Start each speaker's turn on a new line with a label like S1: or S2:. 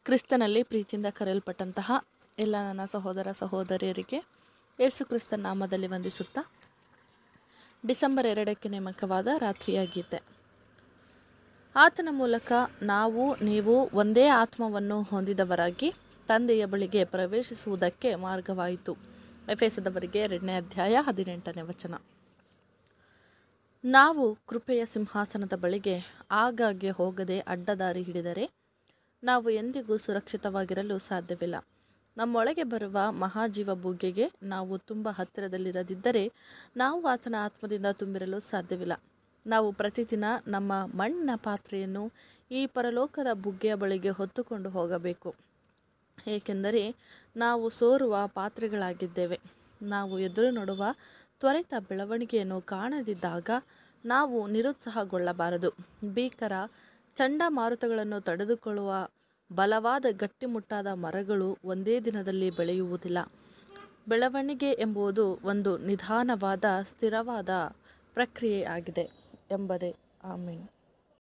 S1: ಕ್ರಿಸ್ತನಲ್ಲಿ ಪ್ರೀತಿಯಿಂದ ಕರೆಯಲ್ಪಟ್ಟಂತಹ ಎಲ್ಲ ನನ್ನ ಸಹೋದರ ಸಹೋದರಿಯರಿಗೆ ಯೇಸು ಕ್ರಿಸ್ತನ ನಾಮದಲ್ಲಿ ವಂದಿಸುತ್ತಾ ಡಿಸೆಂಬರ್ ಎರಡಕ್ಕೆ ನೇಮಕವಾದ ರಾತ್ರಿಯ ಗೀತೆ ಆತನ ಮೂಲಕ ನಾವು ನೀವು ಒಂದೇ ಆತ್ಮವನ್ನು ಹೊಂದಿದವರಾಗಿ ತಂದೆಯ ಬಳಿಗೆ ಪ್ರವೇಶಿಸುವುದಕ್ಕೆ ಮಾರ್ಗವಾಯಿತು ಎಫೆಸದವರಿಗೆ ಎರಡನೇ ಅಧ್ಯಾಯ ಹದಿನೆಂಟನೇ ವಚನ ನಾವು ಕೃಪೆಯ ಸಿಂಹಾಸನದ ಬಳಿಗೆ ಆಗಾಗ್ಗೆ ಹೋಗದೆ ಅಡ್ಡದಾರಿ ಹಿಡಿದರೆ ನಾವು ಎಂದಿಗೂ ಸುರಕ್ಷಿತವಾಗಿರಲು ಸಾಧ್ಯವಿಲ್ಲ ನಮ್ಮೊಳಗೆ ಬರುವ ಮಹಾಜೀವ ಬುಗ್ಗೆಗೆ ನಾವು ತುಂಬ ಹತ್ತಿರದಲ್ಲಿರದಿದ್ದರೆ ನಾವು ಆತನ ಆತ್ಮದಿಂದ ತುಂಬಿರಲು ಸಾಧ್ಯವಿಲ್ಲ ನಾವು ಪ್ರತಿದಿನ ನಮ್ಮ ಮಣ್ಣಿನ ಪಾತ್ರೆಯನ್ನು ಈ ಪರಲೋಕದ ಬುಗ್ಗೆಯ ಬಳಿಗೆ ಹೊತ್ತುಕೊಂಡು ಹೋಗಬೇಕು ಏಕೆಂದರೆ ನಾವು ಸೋರುವ ಪಾತ್ರೆಗಳಾಗಿದ್ದೇವೆ ನಾವು ಎದುರು ನೋಡುವ ತ್ವರಿತ ಬೆಳವಣಿಗೆಯನ್ನು ಕಾಣದಿದ್ದಾಗ ನಾವು ನಿರುತ್ಸಾಹಗೊಳ್ಳಬಾರದು ಭೀಕರ ಚಂಡಮಾರುತಗಳನ್ನು ತಡೆದುಕೊಳ್ಳುವ ಬಲವಾದ ಗಟ್ಟಿಮುಟ್ಟಾದ ಮರಗಳು ಒಂದೇ ದಿನದಲ್ಲಿ ಬೆಳೆಯುವುದಿಲ್ಲ ಬೆಳವಣಿಗೆ ಎಂಬುದು ಒಂದು ನಿಧಾನವಾದ ಸ್ಥಿರವಾದ ಪ್ರಕ್ರಿಯೆ ಆಗಿದೆ ಎಂಬುದೇ ಆಮೀನ್